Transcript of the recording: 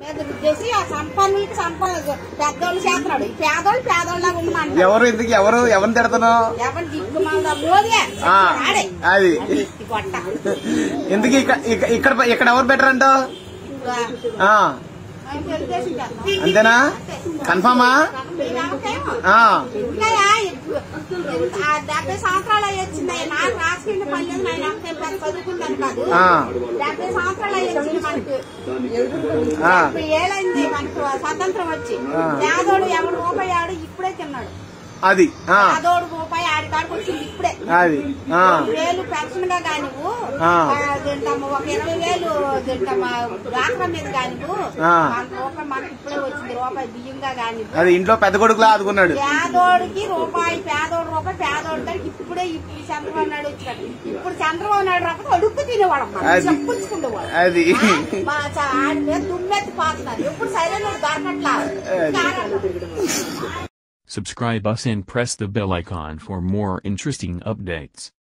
పేద రుద్దేసి ఆ సంపన్నులకి సంప పెద్దోళ్ళు చేస్తున్నాడు ఈ పేదోళ్ళు పేదోళ్ళగా ఉండమంట ఎవరు ఎందుకు ఎవరు ఎవరిని తిడతావు ఎవరు దిక్కు మన మోదే ఆ, ఆడే అది ఈ గొట్ట ఎందుకు ఇక్కడ ఇక్కడ- ఇక్కడ ఇక్కడ ఎవరు బెటర్ అంటావు ఆ, ఆయన తెలుగుదేశం చేస్తాం. అంతేనా కన్ఫామా మీరేమో ఆ, ఉన్నాయా? ఇప్పుడు ఆ డెబ్బై సంవత్సరాలు అయ్యి వచ్చింది నాకు రాసుకుంటే పని లేదు నేను అంతే పెద్ద చదువుకుంటాను కాదు ఆ. డెబ్బై సంవత్సరాలు అయ్యి వచ్చింది మనకు ఆ. డెబ్బై ఏళ్ళైంది మనకు స్వతంత్రం వచ్చి ఆ. పేదోడు ఎవడు రూపాయి ఆడు ఇప్పుడే తిన్నాడు అది ఆ, పేదోడు రూపాయి ఆడి కాడికి వచ్చింది ఇప్పుడే అది ఆ, వేలు పెన్షన్ గా కానివ్వు ఆ. ఆ, తింటాము ఒక ఇరవై వేలు తింటాము రాత్ర మీద కానివ్వు ఆ. మన రూపాయి మనకి ఇప్పుడే వచ్చింది రూపాయి బియ్యంగా కానివ్వు అది ఇంట్లో పెద్ద కొడుకులా ఆదుకున్నాడు పేదోడికి రూపాయి పేదోడు రూపాయి పేదోడు దానికి ఇప్పుడే ఇప్పుడు చంద్రబాబు నాయుడు వచ్చినాడు ఇప్పుడు చంద్రబాబు నాయుడు రాకపోతే అడుక్కు తినేవాడు అది. చెప్పుకుంచుకునేవాడు అది మా చ- ఆడి మీద దుమ్మెత్తి పాతున్నారు ఎప్పుడు సైలెంట్ దొరకట్లా అది. కారణం Subscribe us and press the bell icon for more interesting updates.